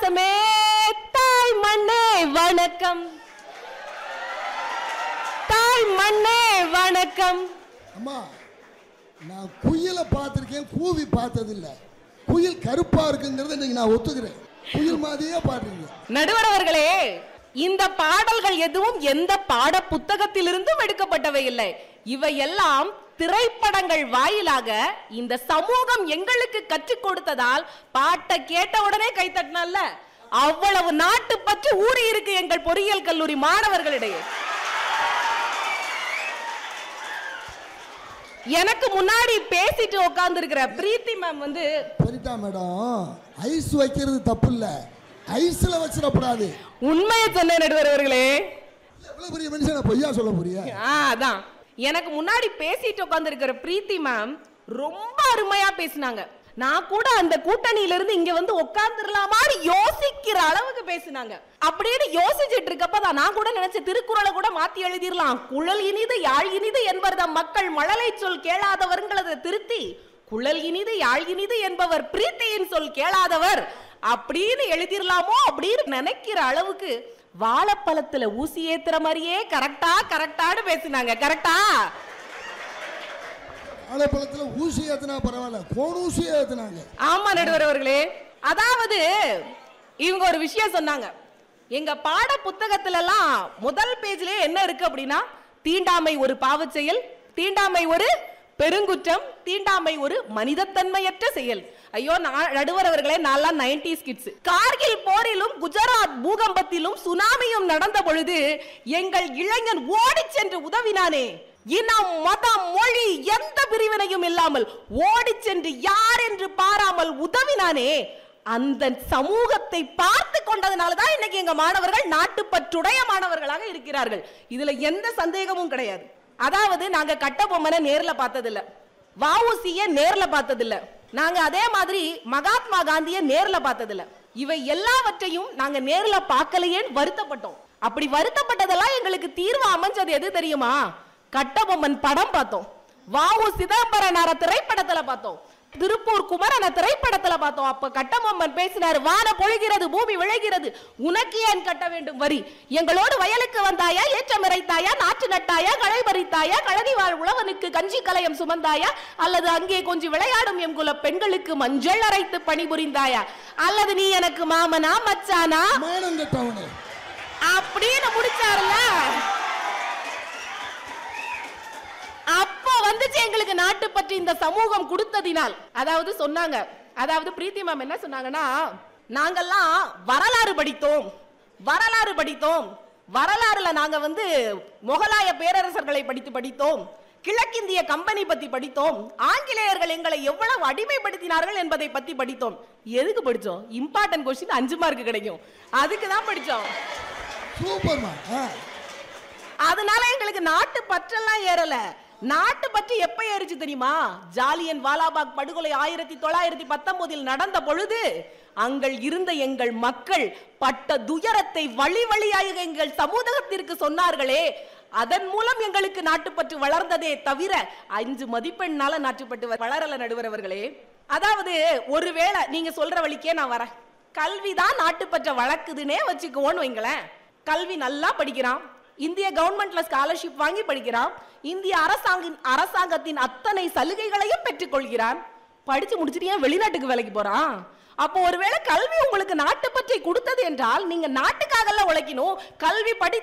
பாசமே தாய் மண்ணே வணக்கம் தாய் மண்ணே வணக்கம் அம்மா நான் குயிலை பார்த்துருக்கேன் கூவி பார்த்ததில்ல குயில் கருப்பா இருக்குங்கிறத இன்னைக்கு நான் ஒத்துக்கிறேன் குயில் மாதிரியே பாடுறீங்க நடுவர் அவர்களே இந்த பாடல்கள் எதுவும் எந்த பாட புத்தகத்திலிருந்தும் எடுக்கப்பட்டவை இல்லை இவை எல்லாம் திரைப்படங்கள் வாயிலாக இந்த சமூகம் எங்களுக்கு கற்றுக் கொடுத்ததால் பாட்டை கேட்ட உடனே கை தட்டினல்ல அவ்வளவு நாட்டு பற்றி ஊறி இருக்கு எங்கள் பொறியியல் கல்லூரி மாணவர்களிடையே எனக்கு முன்னாடி பேசிட்டு உட்கார்ந்து இருக்கிற பிரீத்தி மேம் வந்து சரிட்டா மேடம் ஐஸ் வைக்கிறது தப்பு இல்ல ஐஸ்ல வச்சிடக்கூடாது உண்மையை சொன்ன நடுவர் அவர்களே எவ்வளவு பெரிய மனுஷனை பொய்யா சொல்ல போறியா ஆ, அதான் எனக்கு முன்னாடி பேசிட்டு உட்கார்ந்திருக்கிற பிரீத்தி மேம் ரொம்ப அருமையா பேசினாங்க நான் கூட அந்த கூட்டணியில இருந்து இங்க வந்து உட்கார்ந்துடலாமான்னு யோசிக்கிற அளவுக்கு பேசினாங்க அப்படின்னு யோசிச்சுட்டு இருக்கப்ப தான் நான் கூட நினைச்ச திருக்குறளை கூட மாத்தி எழுதிடலாம் குழல் இனிது யாழ் இனிது என்பர்தம் மக்கள் மழலை சொல் கேளாதவர்ங்களதை திருத்தி குழல் இனிது யாழ் இனிது என்பவர் பிரீத்தியின் சொல் கேளாதவர் அப்படின்னு எழுதிடலாமோ அப்படின்னு நினைக்கிற அளவுக்கு வாழைப்பழத்துல ஊசி ஏத்துற மாதிரியே கரெக்டா கரெக்டான்னு பேசினாங்க கரெக்டா வாழைப்பழத்துல ஊசி ஏத்துனா பரவாயில்ல கோன் ஊசியே ஏத்துனாங்க ஆமா நடுவர் அவர்களே அதாவது இவங்க ஒரு விஷயம் சொன்னாங்க எங்க பாட புத்தகத்துல எல்லாம் முதல் பேஜ்லயே என்ன இருக்கு அப்படின்னா தீண்டாமை ஒரு பாவச் செயல் தீண்டாமை ஒரு பெருங்குற்றம் தீண்டாமை ஒரு மனிதத்தன்மையற்ற செயல் ஐயோ நான் நடுவர் அவர்களே நான்லாம் நைன்டிஸ் கிட்ஸ் கார்கில் போரிலும் குஜராத் பூகம்பத்திலும் சுனாமியும் நடந்த பொழுது எங்கள் இளைஞன் ஓடிச் சென்று உதவினானே இனம் மதம் மொழி எந்த பிரிவினையும் இல்லாமல் ஓடிச் சென்று யார் என்று பாராமல் உதவினானே அந்த சமூகத்தை பார்த்து கொண்டதுனால தான் இன்னைக்கு எங்க மாணவர்கள் நாட்டுப்பற்றுடைய மாணவர்களாக இருக்கிறார்கள் இதுல எந்த சந்தேகமும் கிடையாது அதாவது நாங்க கட்டபொம்மனை நேர்ல பார்த்ததில்ல வஉசிய நேர்ல பார்த்ததில்ல நாங்க அதே மாதிரி மகாத்மா காந்திய நேர்ல பார்த்ததில்ல இவை எல்லாவற்றையும் நாங்க நேர்ல பார்க்கலையேன்னு வருத்தப்பட்டோம் அப்படி வருத்தப்பட்டதெல்லாம் எங்களுக்கு தீர்வு அமைஞ்சது எது தெரியுமா கட்டபொம்மன் படம் பார்த்தோம் வாவு சிதம்பரனார திரைப்படத்துல பார்த்தோம் திருப்பூர் குமரன திரைப்படத்துல பார்த்தோம் அப்ப கட்டபொம்மன் பேசினாரு வான பொழிகிறது பூமி விளைகிறது உனக்கு ஏன் கட்ட வேண்டும் வரி எங்களோடு வயலுக்கு வந்தாயா ஏற்றம் இறைத்தாயா நாற்று நட்டாயா களை பறித்தாயா கழனி வாழ் உழவனுக்கு கஞ்சி கலயம் சுமந்தாயா அல்லது அங்கே கொஞ்சம் விளையாடும் எம் குல பெண்களுக்கு மஞ்சள் அரைத்து பணிபுரிந்தாயா அல்லது நீ எனக்கு மாமனா மச்சானா மானம் கட்டவனே அப்படின்னு முடிச்சாருல அப்போ வந்துச்சு எங்களுக்கு நாட்டு பற்றி இந்த சமூகம் கொடுத்ததினால் அதாவது சொன்னாங்க அதாவது பிரீத்தி மேம் என்ன சொன்னாங்கன்னா நாங்கெல்லாம் வரலாறு படித்தோம் வரலாறு படித்தோம் வரலாறுல நாங்க வந்து முகலாய பேரரசர்களை படித்து படித்தோம் கிழக்கிந்திய கம்பெனி பத்தி படித்தோம் ஆங்கிலேயர்கள் எங்களை எவ்வளவு அடிமைப்படுத்தினார்கள் என்பதை பத்தி படித்தோம் எதுக்கு படிச்சோம் இம்பார்ட்டன்ட் கொஸ்டின் அஞ்சு மார்க் கிடைக்கும் அதுக்கு தான் படிச்சோம் சூப்பர்மா ஆ அதனால எங்களுக்கு நாட்டு பற்றெல்லாம் ஏறல நாட்டு பற்றி எப்ப ஏறிச்சு தெரியுமா ஜாலியன் வாலாபாக் படுகொலை ஆயிரத்தி தொள்ளாயிரத்தி பத்தொன்பதில் நடந்த பொழுது அங்கள் இருந்த எங்கள் மக்கள் பட்ட துயரத்தை வழி வழியாக எங்கள் சமூகத்திற்கு சொன்னார்களே அதன் மூலம் எங்களுக்கு நாட்டுப்பற்று வளர்ந்ததே தவிர அஞ்சு மதிப்பெண்ணால நாட்டுப்பட்டு வ- வளரல நடுவரவர்களே அதாவது ஒருவேளை நீங்க சொல்ற வழிக்கே நான் வரேன் கல்விதான் நாட்டுப்பற்ற வளர்க்குதுன்னே வச்சுக்குவோன்னு வைங்களேன் கல்வி நல்லா படிக்கிறான் இந்திய கவர்மெண்ட்ல ஸ்காலர்ஷிப் வாங்கி படிக்கிறான் இந்திய அரசாங்கின் அரசாங்கத்தின் அத்தனை சலுகைகளையும் பெற்றுக் கொள்கிறான் படிச்சு முடிச்சுட்டு ஏன் வெளிநாட்டுக்கு வேலைக்கு போறான் அப்போ ஒருவேளை கல்வி உங்களுக்கு நாட்டு பற்றி கொடுத்தது என்றால் நீங்க நாட்டுக்காகல உழைக்கணும் கல்வி படி